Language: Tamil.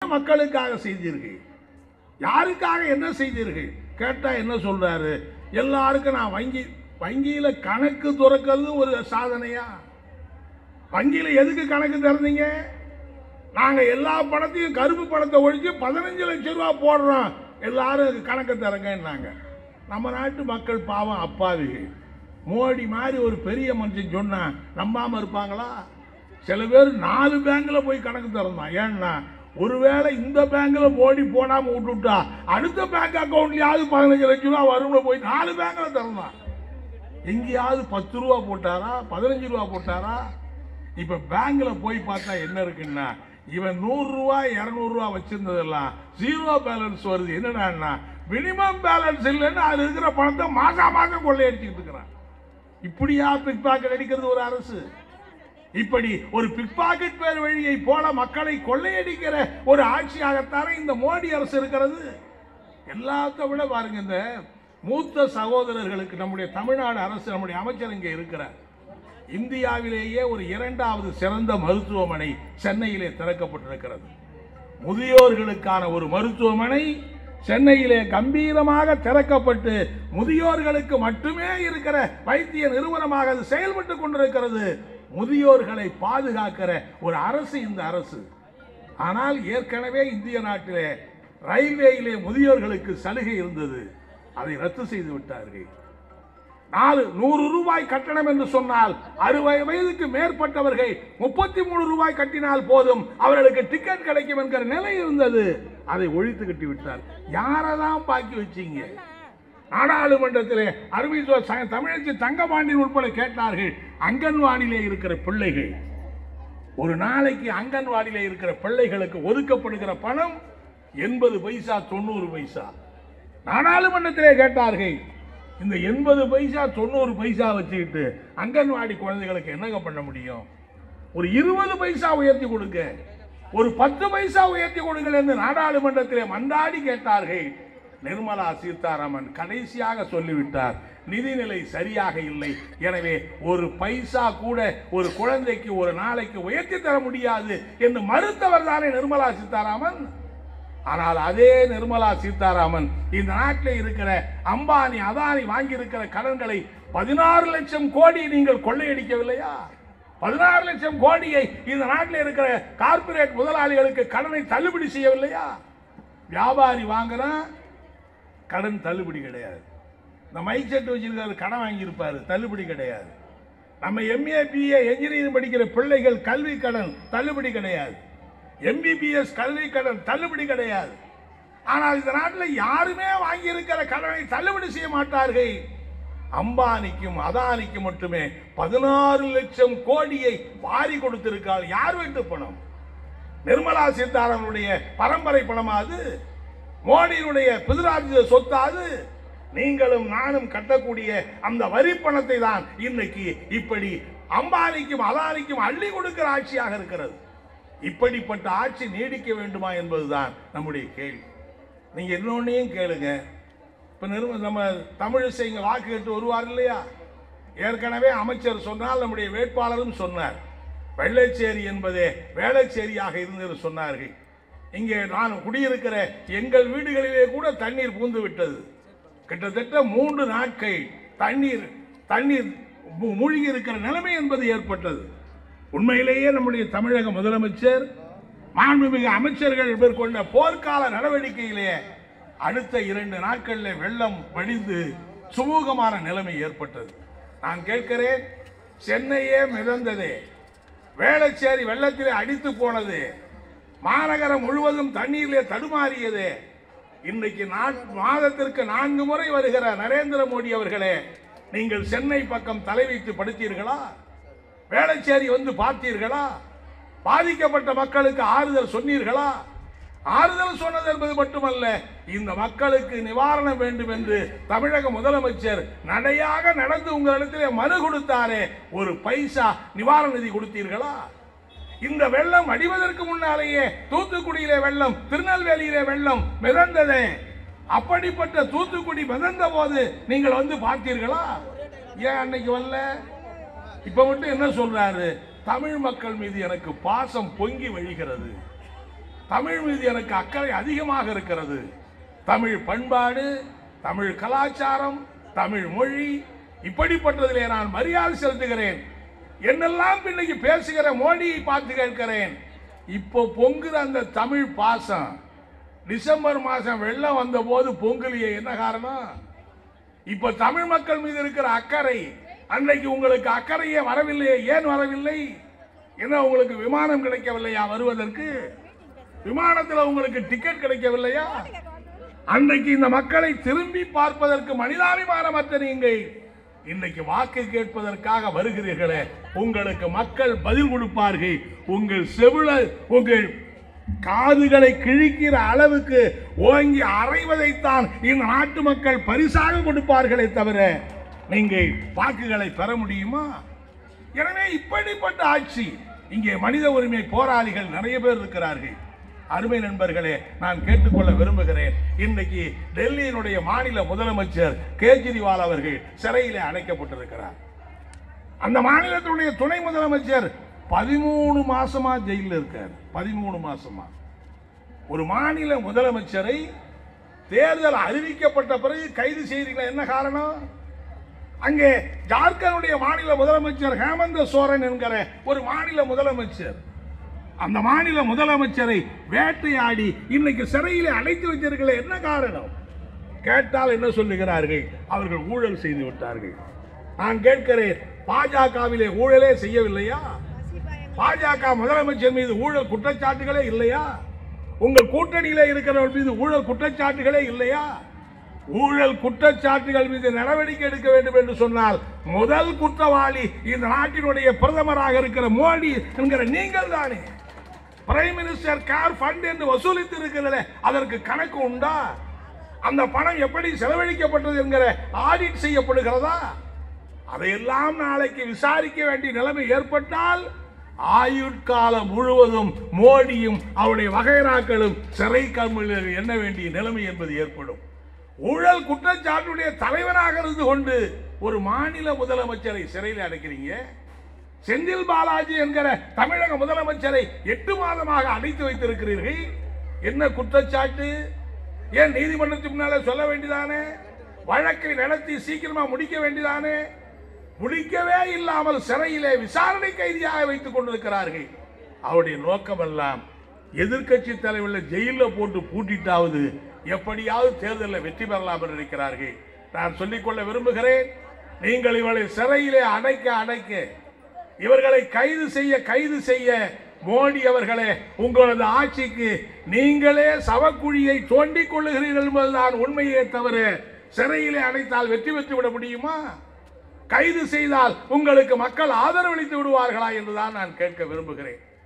மக்களுக்காக செய்தீர்கள் யாருக்காக என்ன செய்தீர்கள் கேட்டா என்ன சொல்றாரு எல்லாருக்கும் நான் வங்கி வங்கியில கணக்கு துறக்கிறது ஒரு சாதனையா வங்கியில எதுக்கு கணக்கு திறந்தீங்க நாங்க எல்லா பணத்தையும் கருப்பு பணத்தை ஒழிச்சு பதினஞ்சு லட்சம் ரூபா போடுறோம் எல்லாரும் கணக்கு தரங்கன்னாங்க நம்ம நாட்டு மக்கள் பாவம் அப்பாவிகள் மோடி மாதிரி ஒரு பெரிய மனுஷன் சொன்னா நம்பாம இருப்பாங்களா சில பேர் நாலு பேங்க்ல போய் கணக்கு திறந்தான் ஏன்னா ஒருவேளை இந்த பேங்க்ல மோடி போடாம விட்டுட்டா அடுத்த பேங்க் அக்கௌண்ட்லயாவது பதினஞ்சு லட்சம் ரூபா வரும்னு போய் நாலு பேங்க்ல திறந்தான் எங்கேயாவது பத்து ரூபா போட்டாரா பதினஞ்சு ரூபா போட்டாரா இப்ப பேங்க்ல போய் பார்த்தா என்ன இருக்குன்னா இவன் நூறு ரூபா இருநூறு ரூபா வச்சிருந்ததெல்லாம் ஜீரோ பேலன்ஸ் வருது என்னடான்னா மினிமம் பேலன்ஸ் இல்லைன்னு அது இருக்கிற பணத்தை மாசா மாசம் கொள்ளையடிச்சுக்கிட்டு இருக்கிறான் இப்படியா பிக் பாக்கெட் அடிக்கிறது ஒரு அரசு இப்படி ஒரு பிக் பாக்கெட் பேர் வழியை போல மக்களை கொள்ளையடிக்கிற ஒரு ஆட்சியாகத்தானே இந்த மோடி அரசு இருக்கிறது எல்லாத்த விட பாருங்க இந்த மூத்த சகோதரர்களுக்கு நம்முடைய தமிழ்நாடு அரசு நம்முடைய அமைச்சர் இங்கே இருக்கிறார் இந்தியாவிலேயே ஒரு இரண்டாவது சிறந்த மருத்துவமனை சென்னையிலே திறக்கப்பட்டிருக்கிறது முதியோர்களுக்கான ஒரு மருத்துவமனை சென்னையிலே கம்பீரமாக திறக்கப்பட்டு முதியோர்களுக்கு மட்டுமே இருக்கிற வைத்திய நிறுவனமாக அது செயல்பட்டு கொண்டிருக்கிறது முதியோர்களை பாதுகாக்கிற ஒரு அரசு இந்த அரசு ஆனால் ஏற்கனவே இந்திய நாட்டிலே ரயில்வேயிலே முதியோர்களுக்கு சலுகை இருந்தது அதை ரத்து செய்து விட்டார்கள் நாலு நூறு ரூபாய் கட்டணம் என்று சொன்னால் அறுபது வயதுக்கு மேற்பட்டவர்கள் முப்பத்தி மூணு ரூபாய் கட்டினால் போதும் அவர்களுக்கு டிக்கெட் கிடைக்கும் என்கிற நிலை இருந்தது அதை ஒழித்து கட்டி விட்டார் யாரதான் பாக்கி வச்சீங்க நாடாளுமன்றத்திலே அருமை சோ- ச- தமிழச்சி தங்கபாண்டியன் உட்பட கேட்டார்கள் அங்கன்வாடியிலே இருக்கிற பிள்ளைகள் ஒரு நாளைக்கு அங்கன்வாடியிலே இருக்கிற பிள்ளைகளுக்கு ஒதுக்கப்படுகிற பணம் எண்பது பைசா தொண்ணூறு பைசா நாடாளுமன்றத்திலே கேட்டார்கள் இந்த எண்பது பைசா தொண்ணூறு பைசா வச்சுக்கிட்டு அங்கன்வாடி குழந்தைகளுக்கு என்னங்க பண்ண முடியும் ஒரு இருபது பைசா உயர்த்தி கொடுங்க ஒரு பத்து பைசா உயர்த்தி கொடுங்கள் என்று நாடாளுமன்றத்திலே மன்றாடி கேட்டார்கள் நிர்மலா சீதாராமன் கடைசியாக சொல்லிவிட்டார் நிதிநிலை சரியாக இல்லை எனவே ஒரு பைசா கூட ஒரு குழந்தைக்கு ஒரு நாளைக்கு உயர்த்தி தர முடியாது என்று மறுத்தவர் தானே நிர்மலா சீதாராமன் ஆனால் அதே நிர்மலா சீதாராமன் இந்த நாட்டில் இருக்கிற அம்பானி அதானி வாங்கி இருக்கிற கடன்களை பதினாறு லட்சம் கோடி நீங்கள் கொள்ளையடிக்கவில்லையா பதினாறு லட்சம் கோடியை இந்த நாட்டில் இருக்கிற கார்ப்பரேட் முதலாளிகளுக்கு கடனை தள்ளுபடி செய்யவில்லையா வியாபாரி வாங்குறான் கடன் தள்ளுபடி கிடையாது இந்த மைக் செட் வச்சிருக்காரு கடன் வாங்கியிருப்பாரு தள்ளுபடி கிடையாது நம்ம எம்ஏ பிஏ என்ஜினியரிங் படிக்கிற பிள்ளைகள் கல்வி கடன் தள்ளுபடி கிடையாது எம்பிபிஎஸ் கல்வி கடன் தள்ளுபடி கிடையாது ஆனால் இந்த நாட்டில் யாருமே வாங்கியிருக்கிற கடனை தள்ளுபடி செய்ய மாட்டார்கள் அம்பானிக்கும் அதானிக்கும் மட்டுமே பதினாறு லட்சம் கோடியை வாரி கொடுத்திருக்கார் யார் வீட்டு பணம் நிர்மலா சீதாராமனுடைய பரம்பரை பணமா அது மோடியினுடைய பிதுராஜ்ய சொத்தா அது நீங்களும் நானும் கட்டக்கூடிய அந்த வரி பணத்தை தான் இன்னைக்கு இப்படி அம்பானிக்கும் அதானிக்கும் அள்ளி கொடுக்கிற ஆட்சியாக இருக்கிறது இப்படிப்பட்ட ஆட்சி நீடிக்க வேண்டுமா என்பதுதான் நம்முடைய கேள்வி நீங்க இன்னொன்னையும் கேளுங்க இப்ப நிறுவ நம்ம தமிழிசை இங்க வாக்கு கேட்டு வருவார் இல்லையா ஏற்கனவே அமைச்சர் சொன்னால் நம்முடைய வேட்பாளரும் சொன்னார் வெள்ளைச்சேரி என்பதே வேளச்சேரியாக இருந்தது சொன்னார்கள் இங்கே நான் குடியிருக்கிற எங்கள் வீடுகளிலே கூட தண்ணீர் பூந்து விட்டது கிட்டத்தட்ட மூன்று நாட்கள் தண்ணீர் தண்ணீர் மூ- மூழ்கி இருக்கிற நிலைமை என்பது ஏற்பட்டது உண்மையிலேயே நம்முடைய தமிழக முதலமைச்சர் மாண்புமிகு அமைச்சர்கள் மேற்கொண்ட போர்க்கால நடவடிக்கையிலே அடுத்த இரண்டு நாட்களில் வெள்ளம் வடிந்து சுமூகமான நிலைமை ஏற்பட்டது நான் கேட்கிறேன் சென்னையே மிதந்ததே வேளச்சேரி வெள்ளத்திலே அடித்து போனது மாநகரம் முழுவதும் தண்ணீரிலே தடுமாறியது இன்னைக்கு நாட்- மாதத்திற்கு நான்கு முறை வருகிற நரேந்திர மோடி அவர்களே நீங்கள் சென்னை பக்கம் தலை வைத்து படுத்தீர்களா வேளச்சேரி வந்து பார்த்தீர்களா பாதிக்கப்பட்ட மக்களுக்கு ஆறுதல் சொன்னீர்களா ஆறுதல் சொன்னது என்பது மட்டுமல்ல இந்த மக்களுக்கு நிவாரணம் வேண்டும் என்று தமிழக முதலமைச்சர் நடையாக நடந்து உங்களிடத்திலே மனு கொடுத்தாரே ஒரு பைசா நிவாரண நிதி கொடுத்தீர்களா இந்த வெள்ளம் அடிவதற்கு முன்னாலேயே தூத்துக்குடியிலே வெள்ளம் திருநெல்வேலியிலே வெள்ளம் மிதந்ததே அப்படிப்பட்ட தூத்துக்குடி மிதந்த போது நீங்கள் வந்து பார்த்தீர்களா ஏன் அன்னைக்கு வரல இப்ப மட்டும் என்ன சொல்றாரு தமிழ் மக்கள் மீது எனக்கு பாசம் பொங்கி வழிகிறது தமிழ் மீது எனக்கு அக்கறை அதிகமாக இருக்கிறது தமிழ் பண்பாடு தமிழ் கலாச்சாரம் தமிழ் மொழி இப்படிப்பட்டதிலே நான் மரியாதை செலுத்துகிறேன் என்னெல்லாம் இன்னைக்கு பேசுகிற மோடியை பார்த்து கேட்கிறேன் இப்போ பொங்குற அந்த தமிழ் பாசம் டிசம்பர் மாசம் வெள்ளம் வந்த போது பொங்கலியே என்ன காரணம் இப்ப தமிழ் மக்கள் மீது இருக்கிற அக்கறை அன்னைக்கு உங்களுக்கு அக்கறையே வரவில்லையே ஏன் வரவில்லை என்ன உங்களுக்கு விமானம் கிடைக்கவில்லையா வருவதற்கு விமானத்தில் உங்களுக்கு டிக்கெட் கிடைக்கவில்லையா அன்னைக்கு இந்த மக்களை திரும்பி பார்ப்பதற்கு மனிதாபிமானமற்ற நீங்கள் இன்னைக்கு வாக்கு கேட்பதற்காக வருகிறீர்களே உங்களுக்கு மக்கள் பதில் கொடுப்பார்கள் உங்கள் செவில உங்கள் காதுகளை கிழிக்கிற அளவுக்கு ஓங்கி அறைவதைத்தான் இந்த நாட்டு மக்கள் பரிசாக கொடுப்பார்களே தவிர நீங்கள் வாக்குகளை பெற முடியுமா எனவே இப்படிப்பட்ட ஆட்சி இங்கே மனித உரிமை போராளிகள் நிறைய பேர் இருக்கிறார்கள் அருமை நண்பர்களே நான் கேட்டுக்கொள்ள விரும்புகிறேன் இன்னைக்கு டெல்லியினுடைய மாநில முதலமைச்சர் கேஜ்ரிவால் அவர்கள் சிறையிலே அடைக்கப்பட்டிருக்கிறார் அந்த மாநிலத்தினுடைய துணை முதலமைச்சர் பதிமூணு மாசமா ஜெயிலில் இருக்கார் பதிமூணு மாசமா ஒரு மாநில முதலமைச்சரை தேர்தல் அறிவிக்கப்பட்ட பிறகு கைது செய்தீங்களா என்ன காரணம் அங்கே ஜார்க்கண்டுடைய மாநில முதலமைச்சர் ஹேமந்த சோரன் என்கிற ஒரு மாநில முதலமைச்சர் அந்த மாநில முதலமைச்சரை வேட்டையாடி இன்னைக்கு சிறையிலே அடைத்து வைத்தீர்களே என்ன காரணம் கேட்டால் என்ன சொல்லுகிறார்கள் அவர்கள் ஊழல் செய்து விட்டார்கள் நான் கேட்கிறேன் பாஜகவிலே ஊழலே செய்யவில்லையா பாஜக முதலமைச்சர் மீது ஊழல் குற்றச்சாட்டுகளே இல்லையா உங்கள் கூட்டணியிலே இருக்கிறவர்கள் மீது ஊழல் குற்றச்சாட்டுகளே இல்லையா ஊழல் குற்றச்சாட்டுகள் மீது நடவடிக்கை எடுக்க வேண்டும் என்று சொன்னால் முதல் குற்றவாளி இந்த நாட்டினுடைய பிரதமராக இருக்கிற மோடி என்கிற நீங்கள் தானே பிரைம் மினிஸ்டர் கேர் ஃபண்ட் என்று வசூலித்து இருக்கிறது அதற்கு கணக்கு உண்டா அந்த பணம் எப்படி செலவழிக்கப்பட்டது என்கிற ஆடிட் செய்யப்படுகிறதா அதையெல்லாம் நாளைக்கு விசாரிக்க வேண்டிய நிலைமை ஏற்பட்டால் ஆயுட்காலம் முழுவதும் மோடியும் அவருடைய வகைராக்களும் சிறை கம்மில் எண்ண வேண்டிய நிலைமை என்பது ஏற்படும் ஊழல் குற்றச்சாட்டுடைய தலைவராக இருந்து கொண்டு ஒரு மாநில முதலமைச்சரை சிறையில் அடைக்கிறீங்க செந்தில் பாலாஜி என்கிற தமிழக முதலமைச்சரை எட்டு மாதமாக அடைத்து வைத்திருக்கிறீர்கள் என்ன குற்றச்சாட்டு ஏன் நீதிமன்றத்துக்கு முன்னால சொல்ல வேண்டியதானே வழக்கை நடத்தி சீக்கிரமா முடிக்க வேண்டியதானே முடிக்கவே இல்லாமல் சிறையிலே விசாரணை கைதியாக வைத்துக் கொண்டிருக்கிறார்கள் அவருடைய நோக்கமெல்லாம் எதிர்க்கட்சி தலைவர்களை ஜெயிலில் போட்டு பூட்டிட்டாவது எப்படியாவது தேர்தலில் வெற்றி பெறலாம் என்று நினைக்கிறார்கள் நான் சொல்லிக்கொள்ள விரும்புகிறேன் நீங்கள் இவளை சிறையிலே அடைக்க அடைக்க இவர்களை கைது செய்ய கைது செய்ய மோடி அவர்களே உங்களது ஆட்சிக்கு நீங்களே சவக்குழியை தோண்டிக் கொள்ளுகிறீர்கள் என்பதுதான் உண்மையே தவிர சிறையிலே அடைத்தால் வெற்றி பெற்று விட முடியுமா கைது செய்தால் உங்களுக்கு மக்கள் ஆதரவளித்து விடுவார்களா என்றுதான் நான் கேட்க விரும்புகிறேன்